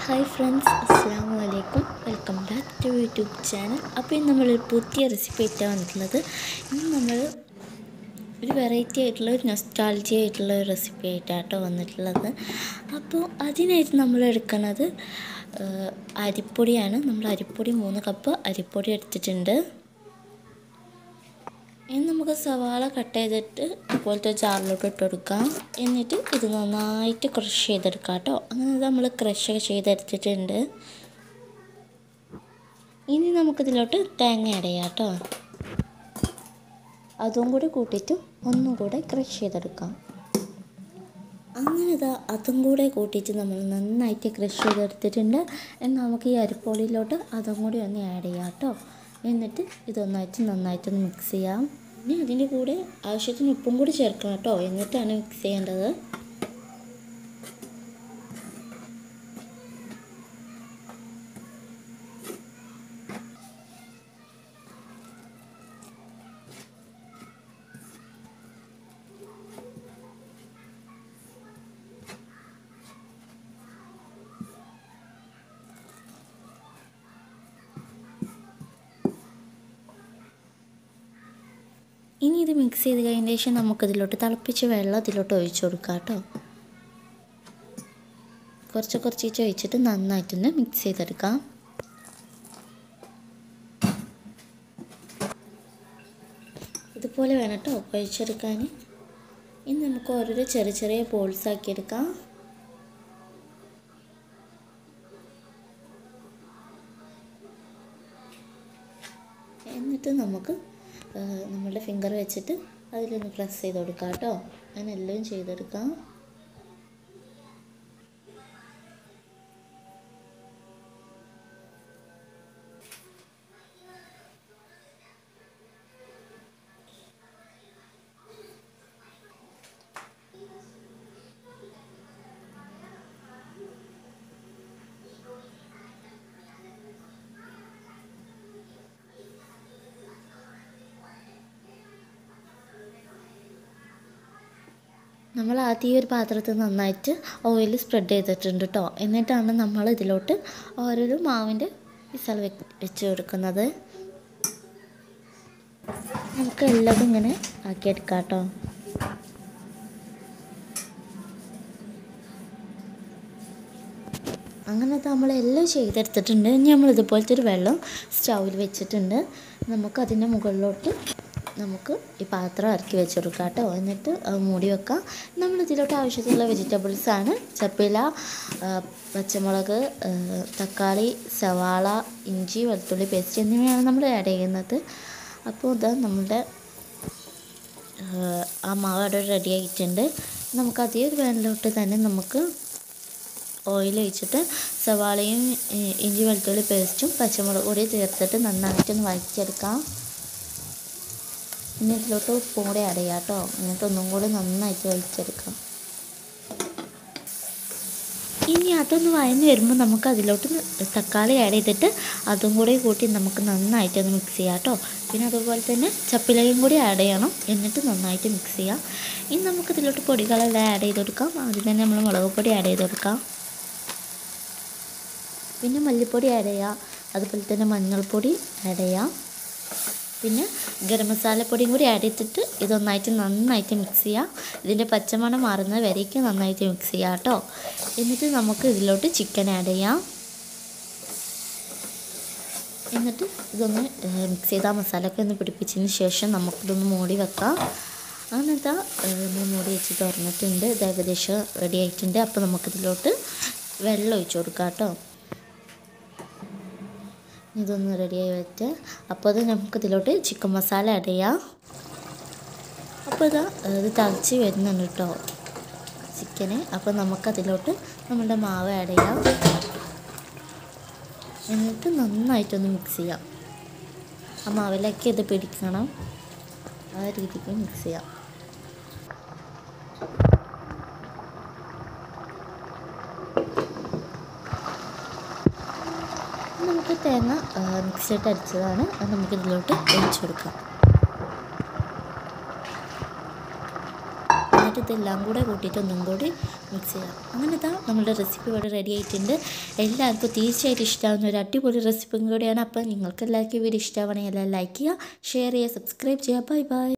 hi friends അസ്സാം വലൈക്കും welcome back to YouTube channel അപ്പോൾ ഇന്ന് നമ്മളൊരു പുതിയ റെസിപ്പി ആയിട്ടാണ് വന്നിട്ടുള്ളത് ഇന്ന് നമ്മൾ ഒരു വെറൈറ്റി ആയിട്ടുള്ള ഒരു നൊസ്റ്റാൾജി ആയിട്ടുള്ള ഒരു റെസിപ്പി ആയിട്ടാട്ടോ വന്നിട്ടുള്ളത് അപ്പോൾ അതിനായിട്ട് നമ്മൾ എടുക്കുന്നത് ആ, അരിപ്പൊടിയാണ് നമ്മൾ അരിപ്പൊടി മൂന്ന് കപ്പ് അരിപ്പൊടി എടുത്തിട്ടുണ്ട് ഇനി നമുക്ക് സവാള കട്ട് ചെയ്തിട്ട് ഇതുപോലത്തെ ജാറിലോട്ട് ഇട്ട് കൊടുക്കാം എന്നിട്ട് ഇത് നന്നായിട്ട് ക്രഷ് ചെയ്തെടുക്കാം കേട്ടോ അങ്ങനെ നമ്മൾ ക്രഷ് ഒക്കെ ചെയ്തെടുത്തിട്ടുണ്ട് ഇനി നമുക്കിതിലോട്ട് തേങ്ങ ആഡ് ചെയ്യാം കേട്ടോ അതും കൂടി കൂട്ടിയിട്ട് ഒന്നും കൂടെ ക്രഷ് ചെയ്തെടുക്കാം അങ്ങനെ ഇതാ അതും കൂടെ കൂട്ടിയിട്ട് നമ്മൾ നന്നായിട്ട് ക്രഷ് ചെയ്തെടുത്തിട്ടുണ്ട് എന്നാൽ നമുക്ക് ഈ അരിപ്പൊടിയിലോട്ട് അതും കൂടി ഒന്ന് ആഡ് ചെയ്യാം കേട്ടോ എന്നിട്ട് ഇതൊന്നായിട്ട് നന്നായിട്ടൊന്ന് മിക്സ് ചെയ്യാം ഇനി അതിൻ്റെ കൂടെ ആവശ്യത്തിന് ഉപ്പും കൂടി ചേർക്കണം കേട്ടോ എന്നിട്ടാണ് മിക്സ് ചെയ്യേണ്ടത് ഇനി ഇത് മിക്സ് ചെയ്ത് കഴിഞ്ഞ ശേഷം നമുക്കിതിലോട്ട് തിളപ്പിച്ച് വെള്ളം ഇതിലോട്ട് ഒഴിച്ചു കൊടുക്കാം കേട്ടോ കുറച്ച് കുറച്ച് ഒഴിച്ചിട്ട് നന്നായിട്ടൊന്ന് മിക്സ് ചെയ്തെടുക്കാം ഇതുപോലെ വേണം കേട്ടോ ഒഴിച്ചെടുക്കാൻ ഇനി നമുക്ക് ഓരോരോ ചെറിയ ചെറിയ ബോൾസ് ആക്കിയെടുക്കാം എന്നിട്ട് നമുക്ക് ആ, നമ്മളുടെ ഫിംഗർ വെച്ചിട്ട് അതിലൊന്ന് പ്രസ് ചെയ്ത് കൊടുക്കാം കേട്ടോ അങ്ങനെ എല്ലാം ചെയ്തെടുക്കാം നമ്മൾ ആദ്യം ഈ ഒരു പാത്രത്തിൽ നന്നായിട്ട് ഓയിൽ സ്പ്രെഡ് ചെയ്തിട്ടുണ്ട് കേട്ടോ എന്നിട്ടാണ് നമ്മൾ ഇതിലോട്ട് ഓരോരോ മാവിൻ്റെ പിസൽ വെച്ച് കൊടുക്കുന്നത് നമുക്ക് എല്ലാതും ഇങ്ങനെ ആക്കിയെടുക്കാം കേട്ടോ അങ്ങനെ നമ്മളെല്ലാം ചെയ്തെടുത്തിട്ടുണ്ട് ഇനി നമ്മൾ ഇതുപോലത്തെ ഒരു വെള്ളം സ്റ്റൗവിൽ വെച്ചിട്ടുണ്ട് നമുക്ക് അതിൻ്റെ മുകളിലോട്ട് നമുക്ക് ഈ പാത്രം ഇറക്കി വെച്ച് കൊടുക്കാം കേട്ടോ എന്നിട്ട് അത് മൂടി വെക്കാം നമ്മൾ ഇതിലോട്ട് ആവശ്യത്തിലുള്ള വെജിറ്റബിൾസ് ആണ് ചപ്പില ആ, പച്ചമുളക് ആ, തക്കാളി സവാള ഇഞ്ചി വെളുത്തുള്ളി പേസ്റ്റ് എന്നിവയാണ് നമ്മൾ ആഡ് ചെയ്യുന്നത് അപ്പോൾ ഇതാ നമ്മുടെ ആ, ആ മാവ് അവിടെ റെഡി ആയിട്ടുണ്ട് നമുക്ക് അതേ ഒരു പാനിലോട്ട് തന്നെ നമുക്ക് ഓയിൽ ഒഴിച്ചിട്ട് സവാളയും ഏ, ഇഞ്ചി വെളുത്തുള്ളി പേസ്റ്റും പച്ചമുളക് കൂടി ചേർത്തിട്ട് നന്നായിട്ടൊന്ന് വഴറ്റിയെടുക്കാം പിന്നെ ഇതിലോട്ട് ഉപ്പും കൂടി ആഡ് ചെയ്യാം കേട്ടോ എന്നിട്ട് ഒന്നും കൂടി നന്നായിട്ട് വഴിച്ചെടുക്കാം ഇനി അതൊന്ന് വഴന്ന് വരുമ്പോൾ നമുക്ക് അതിലോട്ട് തക്കാളി ആഡ് ചെയ്തിട്ട് അതും കൂടി കൂട്ടി നമുക്ക് നന്നായിട്ടൊന്ന് മിക്സ് ചെയ്യാം കേട്ടോ പിന്നെ അതുപോലെ തന്നെ ചപ്പിലയും കൂടി ആഡ് ചെയ്യണം എന്നിട്ട് നന്നായിട്ട് മിക്സ് ചെയ്യാം ഇനി നമുക്ക് ഇതിലോട്ട് പൊടികളെല്ലാം ആഡ് ചെയ്ത് കൊടുക്കാം ആദ്യം തന്നെ നമ്മൾ മുളക് പൊടി ആഡ് ചെയ്ത് കൊടുക്കാം പിന്നെ മല്ലിപ്പൊടി ആഡ് ചെയ്യാം അതുപോലെ തന്നെ മഞ്ഞൾപ്പൊടി ആഡ് ചെയ്യാം പിന്നെ ഗരം മസാലപ്പൊടിയും കൂടി ആഡ് ചെയ്തിട്ട് ഇതൊന്നായിട്ട് നന്നായിട്ട് മിക്സ് ചെയ്യാം ഇതിൻ്റെ പച്ചമണം മാറുന്നത് വരേക്കും നന്നായിട്ട് മിക്സ് ചെയ്യാം കേട്ടോ എന്നിട്ട് നമുക്ക് ഇതിലോട്ട് ചിക്കൻ ആഡ് ചെയ്യാം എന്നിട്ട് ഇതൊന്ന് മിക്സ് ചെയ്ത മസാലയൊക്കെ ഒന്ന് പിടിപ്പിച്ചതിന് ശേഷം നമുക്കിതൊന്ന് മൂടി വെക്കാം അങ്ങനത്തെ നമ്മൾ മൂടി വെച്ച് തുറന്നിട്ടുണ്ട് ഇത് ഏകദേശം റെഡി ആയിട്ടുണ്ട് അപ്പോൾ നമുക്കിതിലോട്ട് വെള്ളം ഒഴിച്ച് കൊടുക്കാം കേട്ടോ ഇതൊന്ന് റെഡിയായി വെച്ച് അപ്പോൾ അത് നമുക്ക് ഇതിലോട്ട് ചിക്കൻ മസാല ആഡ് ചെയ്യാം അപ്പോൾ ഇതാ ഇത് തിളച്ച് വരുന്നുണ്ട് കേട്ടോ ചിക്കന് അപ്പോൾ നമുക്കതിലോട്ട് നമ്മുടെ മാവ് ആഡ് ചെയ്യാം എന്നിട്ട് നന്നായിട്ടൊന്ന് മിക്സ് ചെയ്യാം ആ മാവിലേക്ക് ഇത് പിടിക്കണം ആ രീതിക്ക് മിക്സ് ചെയ്യാം നമുക്ക് തേങ്ങ മിക്സിയിട്ട് അടിച്ചതാണ് അത് നമുക്ക് ഇതിലോട്ട് ഒഴിച്ചു കൊടുക്കാം എന്നിട്ട് ഇതെല്ലാം കൂടെ കൂട്ടിയിട്ട് ഒന്നും കൂടി മിക്സ് ചെയ്യാം അങ്ങനെ ഇതാ നമ്മുടെ റെസിപ്പി ഇവിടെ റെഡി ആയിട്ടുണ്ട് എല്ലാവർക്കും തീർച്ചയായിട്ടും ഇഷ്ടമാവുന്ന ഒരു അടിപൊളി റെസിപ്പിയും കൂടിയാണ് അപ്പോൾ നിങ്ങൾക്ക് എല്ലാവർക്കും വീഡിയോ ഇഷ്ടമാവണമെങ്കിൽ എല്ലാം ലൈക്ക് ചെയ്യുക ഷെയർ ചെയ്യുക സബ്സ്ക്രൈബ് ചെയ്യുക ബൈ ബൈ